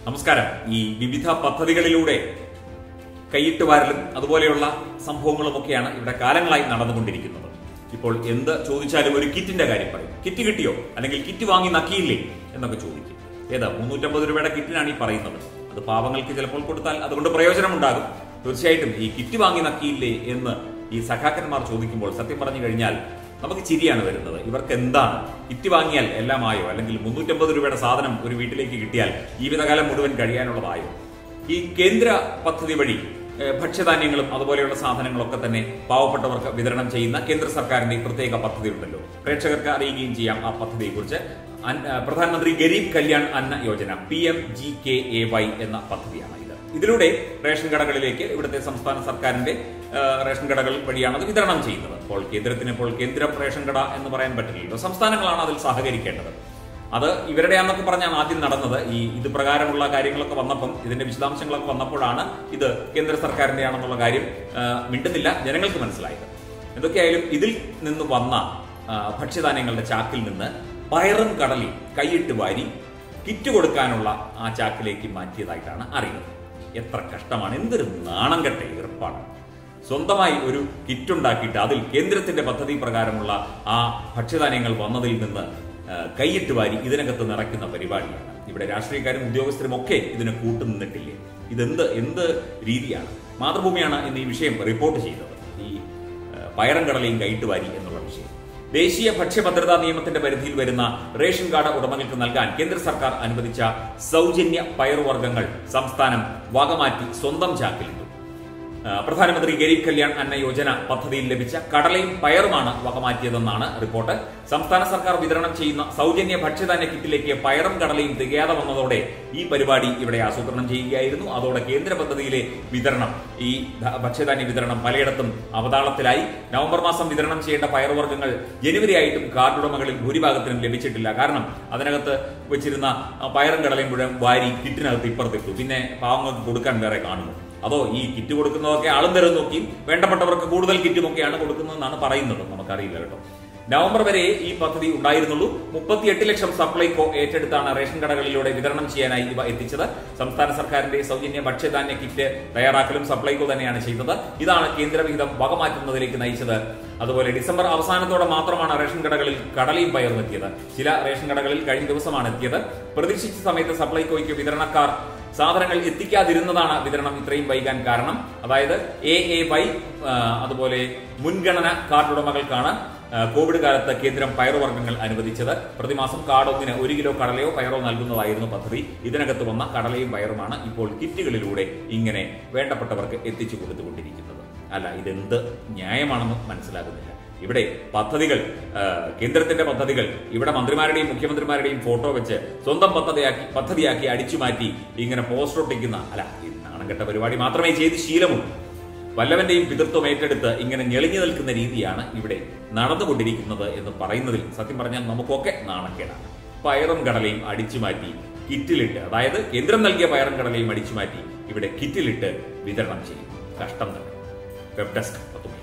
നമസ്കാരം ഈ വിവിധ പദ്ധതികളിലൂടെ കൈയിട്ട് വാരലും അതുപോലെയുള്ള സംഭവങ്ങളുമൊക്കെയാണ് ഇവിടെ കാലങ്ങളായി നടന്നുകൊണ്ടിരിക്കുന്നത് ഇപ്പോൾ എന്ത് ചോദിച്ചാലും ഒരു കിറ്റിന്റെ കാര്യം പറയും കിറ്റ് കിട്ടിയോ അല്ലെങ്കിൽ കിറ്റ് വാങ്ങി നക്കിയില്ലേ എന്നൊക്കെ ചോദിക്കും ഏതാ മുന്നൂറ്റമ്പത് രൂപയുടെ കിറ്റിനാണ് ഈ പറയുന്നത് അത് പാവങ്ങൾക്ക് ചിലപ്പോൾ കൊടുത്താൽ അതുകൊണ്ട് പ്രയോജനമുണ്ടാകും തീർച്ചയായിട്ടും ഈ കിറ്റ് വാങ്ങി നക്കിയില്ലേ എന്ന് ഈ സഖാക്കന്മാർ ചോദിക്കുമ്പോൾ സത്യം പറഞ്ഞു കഴിഞ്ഞാൽ നമുക്ക് ചിരിയാണ് വരുന്നത് ഇവർക്ക് എന്താണ് കിറ്റ് വാങ്ങിയാൽ എല്ലാമായോ അല്ലെങ്കിൽ മുന്നൂറ്റമ്പത് രൂപയുടെ സാധനം ഒരു വീട്ടിലേക്ക് കിട്ടിയാൽ ജീവിതകാലം മുഴുവൻ കഴിയാനുള്ളതായോ ഈ കേന്ദ്ര പദ്ധതി വഴി ഏഹ്, ഭക്ഷ്യധാന്യങ്ങളും അതുപോലെയുള്ള സാധനങ്ങളൊക്കെ തന്നെ പാവപ്പെട്ടവർക്ക് വിതരണം ചെയ്യുന്ന കേന്ദ്ര സർക്കാരിന്റെ പ്രത്യേക പദ്ധതി ഉണ്ടല്ലോ പ്രേക്ഷകർക്ക് അറിയുകയും ചെയ്യാം ആ പദ്ധതിയെക്കുറിച്ച് അൻ- ഏഹ്, പ്രധാനമന്ത്രി Garib Kalyan Anna Yojana P M G K A Y എന്ന പദ്ധതിയാണ് ഇത് ഇതിലൂടെ റേഷൻ കടകളിലേക്ക് ഇവിടുത്തെ സംസ്ഥാന സർക്കാരിന്റെ ഏഹ്, റേഷൻ കടകൾ വഴിയാണ് അത് വിതരണം ചെയ്യുന്നത് അപ്പോൾ കേന്ദ്രത്തിന് ഇപ്പോൾ കേന്ദ്ര റേഷൻ കട എന്ന് പറയാൻ പറ്റില്ലല്ലോ സംസ്ഥാനങ്ങളാണ് അതിൽ സഹകരിക്കേണ്ടത് അത് ഇവരുടെയാണെന്നൊക്കെ പറഞ്ഞാണ് ആദ്യം നടന്നത് ഈ ഇത് പ്രകാരമുള്ള കാര്യങ്ങളൊക്കെ വന്നപ്പം ഇതിന്റെ വിശദാംശങ്ങളൊക്കെ വന്നപ്പോഴാണ് ഇത് കേന്ദ്ര സർക്കാരിന്റെ ആണെന്നുള്ള കാര്യം ആ, മിണ്ടുന്നില്ല ജനങ്ങൾക്ക് മനസ്സിലായത് എന്തൊക്കെയായാലും ഇതിൽ നിന്ന് വന്ന ആ, ഭക്ഷ്യധാന്യങ്ങളുടെ ചാക്കിൽ നിന്ന് പയറും കടലിൽ കൈയിട്ട് വാരി കിറ്റ് കൊടുക്കാനുള്ള ആ ചാക്കിലേക്ക് മാറ്റിയതായിട്ടാണ് അറിയുന്നത് എത്ര കഷ്ടമാണ് എന്തൊരു നാണം കെട്ട ഈർപ്പാണ് സ്വന്തമായി ഒരു കിറ്റ് ഉണ്ടാക്കിയിട്ട് അതിൽ കേന്ദ്രത്തിന്റെ പദ്ധതി പ്രകാരമുള്ള ആ ഭക്ഷ്യധാന്യങ്ങൾ വന്നതിൽ നിന്ന് ആ, കൈയിട്ട് വാരി ഇതിനകത്ത് നിറയ്ക്കുന്ന പരിപാടിയാണ് ഇവിടെ രാഷ്ട്രീയക്കാരും ഉദ്യോഗസ്ഥരും ഒക്കെ ഇതിന് കൂട്ടുനിന്നിട്ടില്ലേ ഇതെന്ത് എന്ത് രീതിയാണ് മാതൃഭൂമിയാണ് ഇന്ന് ഈ വിഷയം റിപ്പോർട്ട് ചെയ്തത് ഈ ആ, പയറും കടലയും കൈയിട്ട് വാരി എന്നുള്ള വിഷയം ദേശീയ ഭക്ഷ്യഭദ്രതാ നിയമത്തിന്റെ പരിധിയിൽ വരുന്ന റേഷൻ കാർഡ് ഉടമകൾക്ക് നൽകാൻ കേന്ദ്ര സർക്കാർ അനുവദിച്ച സൗജന്യ പയറുവർഗ്ഗങ്ങൾ സംസ്ഥാനം വകമാറ്റി സ്വന്തം ചാക്കിലിട്ടു ആ, പ്രധാനമന്ത്രി ഗരീബ് കല്യാൺ അന്ന യോജന പദ്ധതിയിൽ ലഭിച്ച കടലയും പയറുമാണ് വകമാറ്റിയതെന്നാണ് റിപ്പോർട്ട് സംസ്ഥാന സർക്കാർ വിതരണം ചെയ്യുന്ന സൗജന്യ ഭക്ഷ്യധാന്യ കിറ്റിലേക്ക് പയറും കടലയും തികയാതെ വന്നതോടെ ഈ പരിപാടി ഇവിടെ ആസൂത്രണം ചെയ്യുകയായിരുന്നു അതോടെ കേന്ദ്ര പദ്ധതിയിലെ വിതരണം ഈ ധ- ഭക്ഷ്യധാന്യ വിതരണം പലയിടത്തും അവതാളത്തിലായി നവംബർ മാസം വിതരണം ചെയ്യേണ്ട പയറുവർഗ്ഗങ്ങൾ ജനുവരി ആയിട്ടും കാർഡ് ഉടമകളിൽ ഭൂരിഭാഗത്തിനും ലഭിച്ചിട്ടില്ല കാരണം അതിനകത്ത് വെച്ചിരുന്ന ആ, പയറും കടലയും മുഴുവൻ വാരി കിറ്റിനകത്ത് ഇപ്പുറത്തിട്ടു പിന്നെ പാവങ്ങൾക്ക് കൊടുക്കാൻ വേറെ കാണുന്നു അതോ ഈ കിറ്റ് കൊടുക്കുന്നതൊക്കെ ആളും തരം നോക്കിയും വേണ്ടപ്പെട്ടവർക്ക് കൂടുതൽ കിറ്റും ഒക്കെയാണ് കൊടുക്കുന്നതെന്നാണ് പറയുന്നത് നമുക്കറിയില്ല കേട്ടോ നവംബർ വരെ ഈ പദ്ധതി ഉണ്ടായിരുന്നുള്ളൂ മുപ്പത്തിയെട്ട് ലക്ഷം സപ്ലൈകോ ഏറ്റെടുത്താണ് റേഷൻ കടകളിലൂടെ വിതരണം ചെയ്യാനായി ഇവ എത്തിച്ചത് സംസ്ഥാന സർക്കാരിന്റെ സൗജന്യ ഭക്ഷ്യധാന്യ കിറ്റ് തയ്യാറാക്കലും സപ്ലൈകോ തന്നെയാണ് ചെയ്തത് ഇതാണ് കേന്ദ്രവിഹിതം വകമാറ്റുന്നതിലേക്ക് നയിച്ചത് അതുപോലെ ഡിസംബർ അവസാനത്തോടെ മാത്രമാണ് റേഷൻ കടകളിൽ കടലയും പയറും എത്തിയത് ചില റേഷൻ കടകളിൽ കഴിഞ്ഞ ദിവസമാണ് എത്തിയത് പ്രതീക്ഷിച്ച സമയത്ത് സപ്ലൈകോയ്ക്ക് വിതരണക്കാർ സാധനങ്ങൾ എത്തിക്കാതിരുന്നതാണ് വിതരണം ഇത്രയും വൈകാൻ കാരണം അതായത് എ എ വൈ അതുപോലെ മുൻഗണന കാർഡ് ഉടമകൾക്കാണ് ആ, കോവിഡ് കാലത്ത് കേന്ദ്രം പയറുവർഗ്ഗങ്ങൾ അനുവദിച്ചത് പ്രതിമാസം കാർഡ് ഒന്നിന് ഒരു കിലോ കടലയോ പയറോ നൽകുന്നതായിരുന്നു പദ്ധതി ഇതിനകത്ത് വന്ന കടലയും പയറുമാണ് ഇപ്പോൾ കിറ്റുകളിലൂടെ ഇങ്ങനെ വേണ്ടപ്പെട്ടവർക്ക് എത്തിച്ചു കൊടുത്തുകൊണ്ടിരിക്കുന്നത് അല്ല ഇതെന്ത് ന്യായമാണെന്ന് മനസ്സിലാകുന്നില്ല ഇവിടെ പദ്ധതികൾ ആ, കേന്ദ്രത്തിന്റെ പദ്ധതികൾ ഇവിടെ മന്ത്രിമാരുടെയും മുഖ്യമന്ത്രിമാരുടെയും ഫോട്ടോ വെച്ച് സ്വന്തം പദ്ധതിയാക്കി പദ്ധതിയാക്കി അടിച്ചു മാറ്റി ഇങ്ങനെ പോസ്റ്റർ ഒട്ടിക്കുന്ന അല്ല ഈ നാണംകെട്ട പരിപാടി മാത്രമേ ചെയ്ത് ശീലമുള്ളൂ വല്ലവന്റെയും പിതൃത്വം ഏറ്റെടുത്ത് ഇങ്ങനെ ഞെളിഞ്ഞു നിൽക്കുന്ന രീതിയാണ് ഇവിടെ നടന്നുകൊണ്ടിരിക്കുന്നത് എന്ന് പറയുന്നതിൽ സത്യം പറഞ്ഞാൽ നമുക്കൊക്കെ നാണക്കേടാണ് പയറും കടലയും അടിച്ചു മാറ്റി കിറ്റിലിട്ട് അതായത് കേന്ദ്രം നൽകിയ പയറും കടലയും അടിച്ചു മാറ്റി ഇവിടെ കിറ്റിലിട്ട് വിതരണം ചെയ്യും കഷ്ടം തന്നെ വെബ് ഡെസ്ക് പത്തുമണി